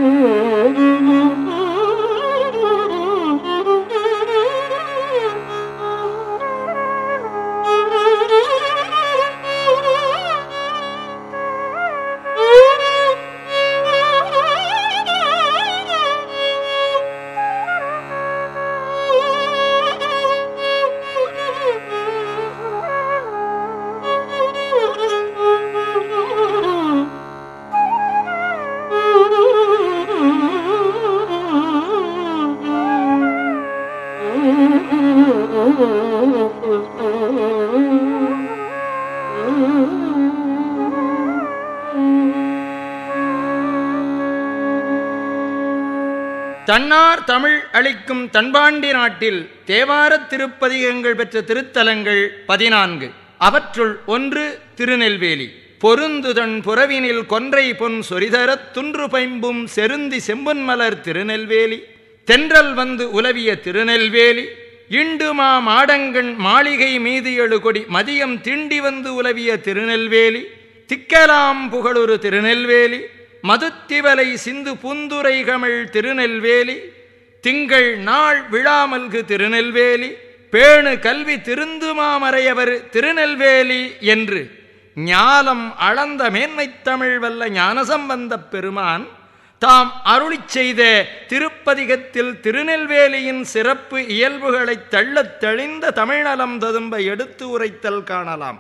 தன்னார் தமிழ் அளிக்கும் தன்பாண்டி நாட்டில் தேவாரத் திருப்பதிகங்கள் பெற்ற திருத்தலங்கள் பதினான்கு அவற்றுள் ஒன்று திருநெல்வேலி பொருந்துதன் புறவினில் கொன்றை பொன் சொரிதரத் துன்று பைம்பும் செருந்தி செம்பொன்மலர் திருநெல்வேலி தென்றல் வந்து உலவிய திருநெல்வேலி இண்டுமா மாடங்கண் மாளிகை மீது எழுகொடி மதியம் திண்டி வந்து உலவிய திருநெல்வேலி திக்கலாம் புகழுரு திருநெல்வேலி மதுத்திவலை சிந்து பூந்துரை கமிழ் திருநெல்வேலி திங்கள் நாள் விழாமல்கு திருநெல்வேலி பேணு கல்வி திருந்துமாமறையவர் திருநெல்வேலி என்று ஞாலம் அளந்த மேன்மைத் தமிழ் வல்ல ஞானசம்பந்தப் பெருமான் தாம் அருளிச் செய்த திருப்பதிகத்தில் திருநெல்வேலியின் சிறப்பு இயல்புகளைத் தள்ளத் தெளிந்த தமிழ்நலம் ததும்ப எடுத்து உரைத்தல் காணலாம்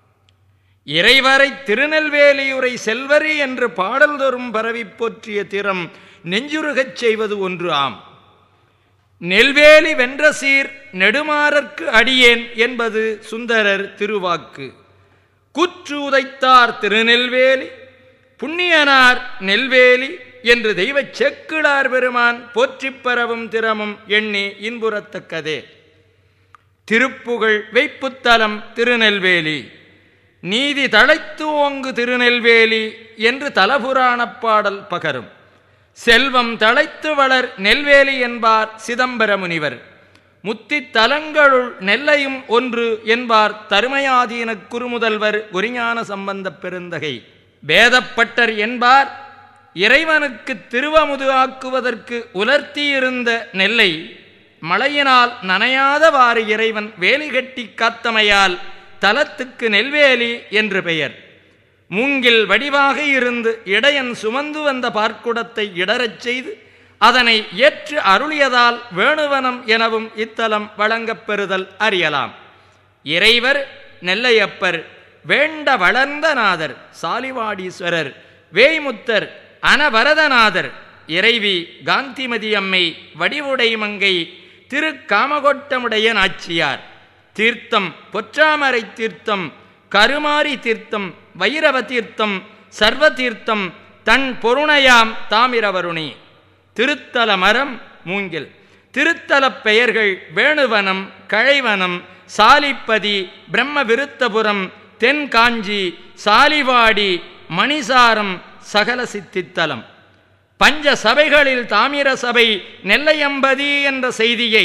இறைவரை திருநெல்வேலியுரை செல்வரி என்று பாடல் தோறும் பரவி போற்றிய திறம் நெஞ்சுருகச் செய்வது ஒன்று ஆம் நெல்வேலி வென்ற சீர் நெடுமாறற்கு அடியேன் என்பது சுந்தரர் திருவாக்கு கூற்று உதைத்தார் திருநெல்வேலி புண்ணியனார் நெல்வேலி என்று தெய்வச் செக்கிழார் பெருமான் போற்றிப் பரவும் திறமும் எண்ணி இன்புறத்தக்கதே திருப்புகழ் வைப்புத்தலம் திருநெல்வேலி நீதி தழைத்து ஓங்கு திருநெல்வேலி என்று தலபுராணப் பாடல் பகரும் செல்வம் தழைத்து வளர் நெல்வேலி என்பார் சிதம்பர முனிவர் முத்தித் தலங்களுள் நெல்லையும் ஒன்று என்பார் தருமயாதீன குறுமுதல்வர் குரிஞான சம்பந்தப் பெருந்தகை வேதப்பட்டர் என்பார் இறைவனுக்கு திருவமுது ஆக்குவதற்கு உலர்த்தியிருந்த நெல்லை மழையினால் நனையாதவாறு இறைவன் வேலி கட்டி காத்தமையால் தலத்துக்கு நெல்வேலி என்று பெயர் மூங்கில் வடிவாக இருந்து இடையன் சுமந்து வந்த பார்க்குடத்தை இடரச் செய்து அதனை ஏற்று அருளியதால் வேணுவனம் எனவும் இத்தலம் வழங்கப் பெறுதல் அறியலாம் இறைவர் நெல்லையப்பர் வேண்ட வளர்ந்த நாதர் சாலிவாடீஸ்வரர் வேய்முத்தர் அனவரதநாதர் இறைவி காந்திமதி அம்மை வடிவுடை மங்கை திரு காமகோட்டமுடைய நாச்சியார் தீர்த்தம் பொற்றாமரை தீர்த்தம் கருமாரி தீர்த்தம் வைரவ தீர்த்தம் சர்வ தீர்த்தம் தன் பொருணையாம் தாமிரவருணி திருத்தல மரம் மூங்கில் திருத்தலப் பெயர்கள் வேணுவனம் கழைவனம் சாலிப்பதி பிரம்ம விருத்தபுரம் தென்காஞ்சி சாலிவாடி மணிசாரம் சகல சித்தித்தலம் பஞ்ச சபைகளில் தாமிர சபை நெல்லையம்பதி என்ற செய்தியை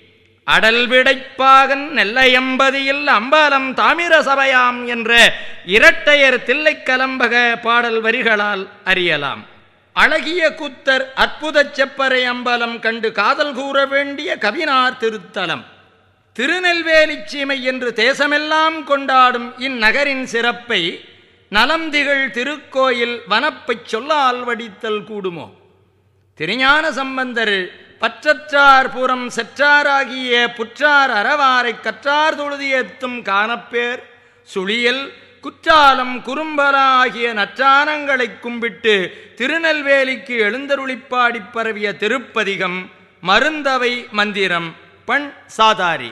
அடல் விடைப்பாகன் நெல்லையம்பதியில் அம்பாலம் தாமிர சபையாம் என்ற இரட்டையர் தில்லைக்கலம்பக பாடல் வரிகளால் அறியலாம் அழகிய கூத்தர் அற்புதச் செப்பறை அம்பலம் கண்டு காதல் கூற வேண்டிய கவினார் திருத்தலம் திருநெல்வேலிச் சீமை என்று தேசமெல்லாம் கொண்டாடும் இந்நகரின் சிறப்பை நலம்திகள் திருக்கோயில் வனப்பைச் சொல்லால் வடித்தல் கூடுமோ திருஞான சம்பந்தர் பற்றற்றார் புறம் செற்றாராகிய புற்றார் அறவாரை கற்றார் தொழுதியத்தும் காணப்பேர் சுழியல் குற்றாலம் குறும்பலா ஆகிய நற்றானங்களைக் கும்பிட்டு திருநெல்வேலிக்கு எழுந்தருளிப்பாடிப் பரவிய திருப்பதிகம் மருந்தவை மந்திரம் பண் சாதாரி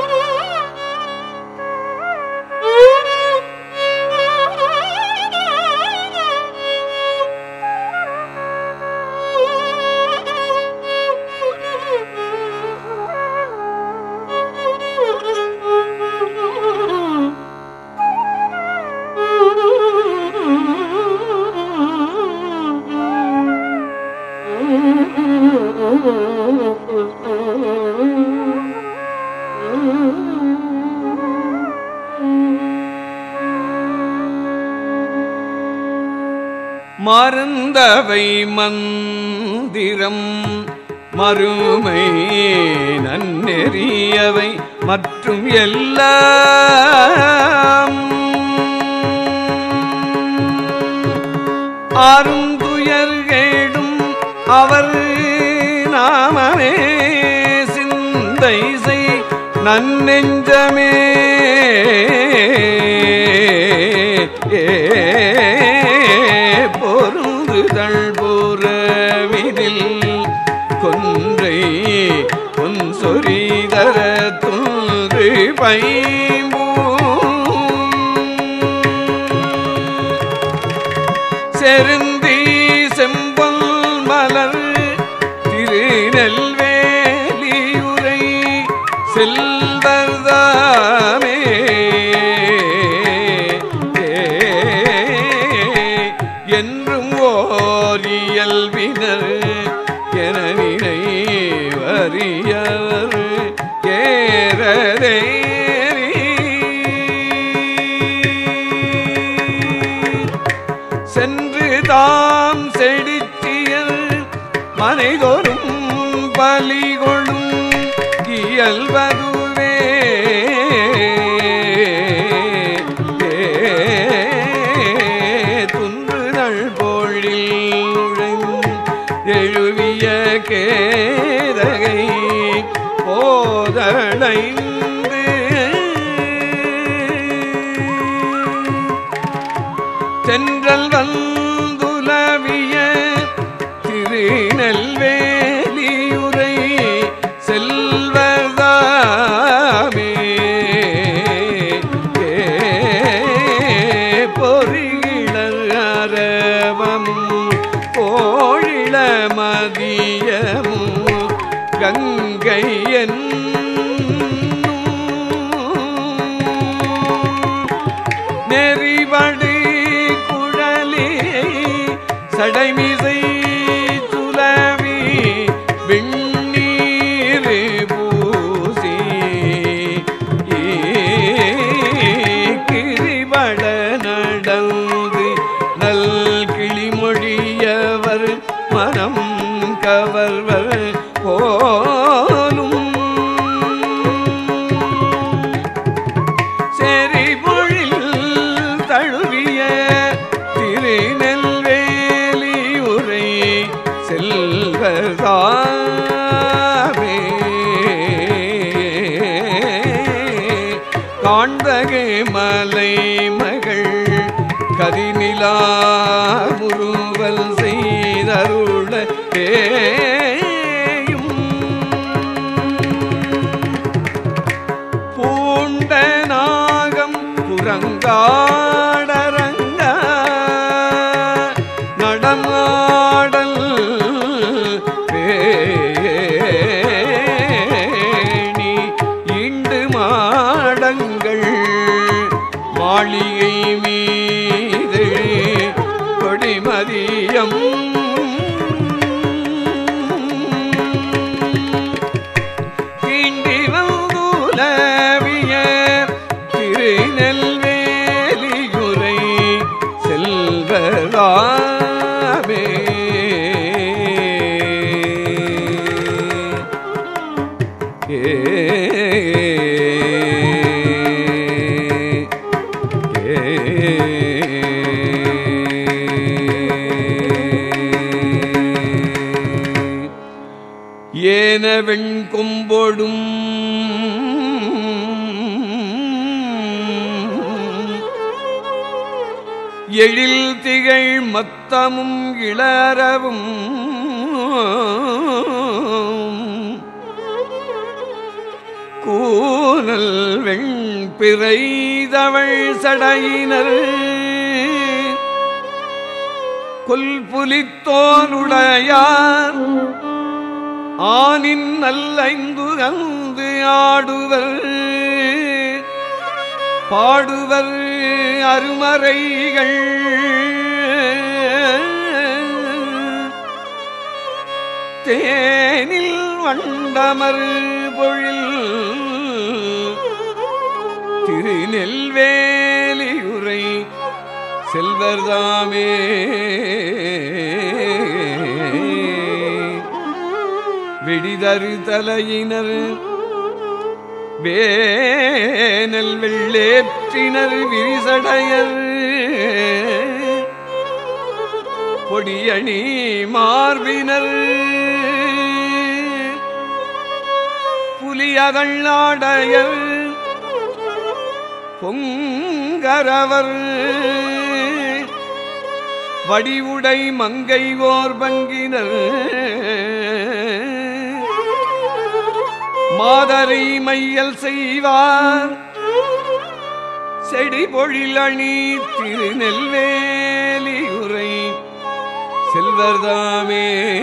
Thank you. மருந்தவை மந்திரம் மறுமை நன்னெறியவை மற்றும் எல்லாம் அருந்துயர்கேடும் அவர் நாமமே சிந்தை செய் நன்னெஞ்சமே பொருந்துதல் புறவினில் கொன்றை பொன் சொரிதர துன்று பைம்பூ செருந்தி செம்பொல் மலர் திருநெல்வேலியுரை செல்வர்தாமே என்றும் ஓர் இயல்பினர் என நினைவறியவர் ஏறதேறி சென்று தாம் செடித்தியல் மனைதோறும் பலிகொள்ளும் இயல்பதுவே துன்றுதல் பொழில் நுழையும் எழுவிய கேதகை போதடைந்து தென்றல் வந்துலவிய திருநெல்வேலியுரை செல்வதாமே பொறிகிழர் அரவமும் கோழிள மதியமும் கங்கை நெறிவடு குழலி சடைமிசை துலவி வெண்ணீர் பூசி கிரிபட நடந்து நல் கிளிமொழியவர் மனம் கவர்வர் போலும் செறிபொழில் தழுவிய திருநெல்வேலி உரை செல்வதாமே காண்பகை மலை மகள் கதிநிலா முருவல் செய்தருள தேயும் பூண்ட நாகம் புறங்காடரங்க நடமாடல் பேணி இண்டு மாடங்கள் மாளிகை மீது கொடிமதியம் தீண்டி வந்துலவிய திருநெல்வேலியுரை செல்வதாமே ஏன வெண்கொம்பொடும் எழில் திகழ் மத்தமும் இளரவும் கூனல் வெண்பிறைதவள் சடையினர் கொல்புலித்தோனுடையார் ஆனின் நல்லைந்து அந்து ஆடுவர் பாடுவர் அருமறைகள் தேனில் வண்டமர் பொழில் திருநெல்வேலியுரை செல்வர்தாமே வெடிதரு தலையினர் வேனல் வெள்ளேற்றினர் விரிசடையர் பொடியணி மார்பினர் புலியகள்நாடையர் பொங்கரவர் வடிவுடை மங்கை ஓர் பங்கினர் மாதரை மையல் செய்வார் செடி பொழில் அணி திருநெல்வேலி உரை செல்வர்தாமே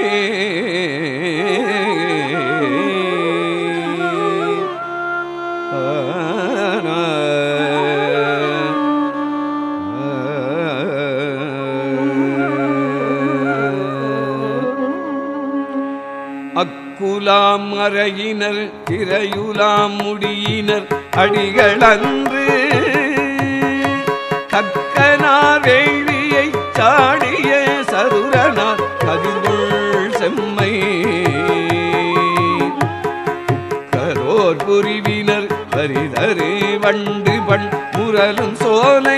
அக்குலாம் அறையினர் திரையுலாம் முடியினர் அடிகளன்று தக்கனார் வேள்வியை சாடிய சதுரனார் கதிர்கொள் செம்மை கரோர் புரிவினர் பரிதரு வண்டு பண் முரலும் சோலை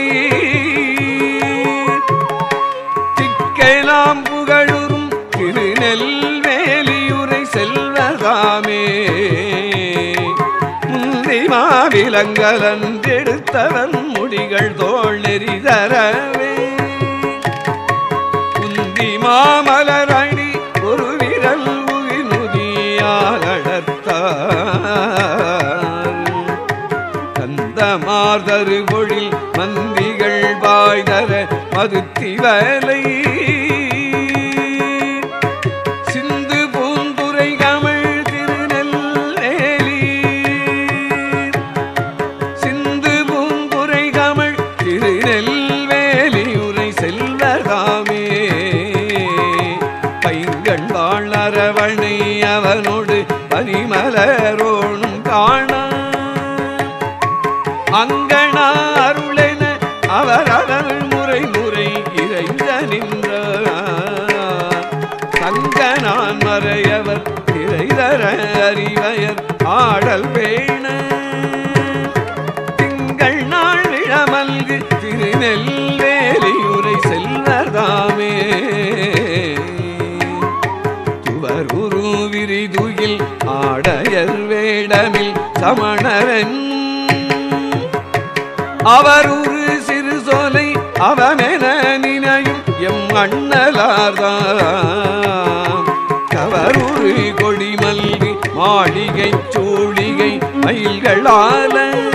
திக்கெலாம் புகழுறும் திருநெல்வேலியுரை செல்வகாமே முந்தி மாவிலங்கலன்றெடுத்தவன் முடிகள் தோள் நெறிதரவே குந்தி மாமலரணி ஒரு விரல் உயிர்நுதியாலடர்த்தார் கந்த மார்தரு பொழில் மந்திகள் வாய்தர மதுத்திவலை சிந்து பூந்துரை கமிழ் திருநெல்வேலி சிந்து பூந்துரை கமிழ் திருநெல்வேலி உரை செல்வராமே பைங்கண் வாழறவனை அவனோடு பனிமலரோனும் காண அங்கணா அருளென அவர் அடல் முறை முறை இறைந்த நின்றார் சங்கனான் மறையவர் இறைதர அறிவயர் ஆடல் வேண திங்கள் நாள் இளமல்கு திருநெல்வேலியுரை செல்வர்தாமே துவர் உரு விரிதுயில் ஆடையர் வேடமில் சமணரன் அவர் ஒரு சிறு சோலை அவமென நினையும் எம் அண்ணலார்தான் கவரூரு கொடி மல்கி மாளிகை சூழிகை மயில்களால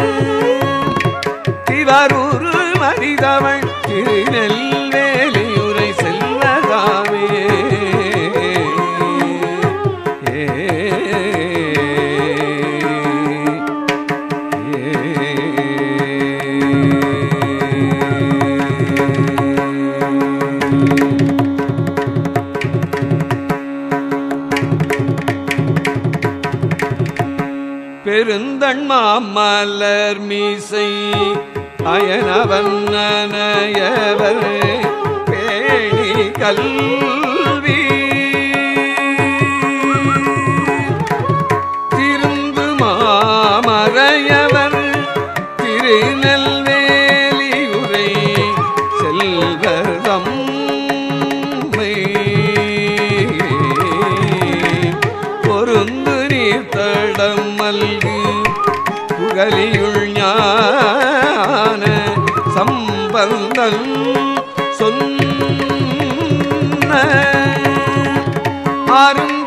திவரூரு மனிதவள் திருநெல்வேலியுரை செல்வதாமே ஏ பெருந்தன்மா மலர் மீசை அயனவன் நனையவர் பேணி கல்வி திருந்து மாமறையவர் திருநெல்வேலி உரை செல்வர் தம்மை பொருந்து நீர் தடம் மல்கு புகலியுள் ஞான சம்பந்தன் சொன்ன அருந்த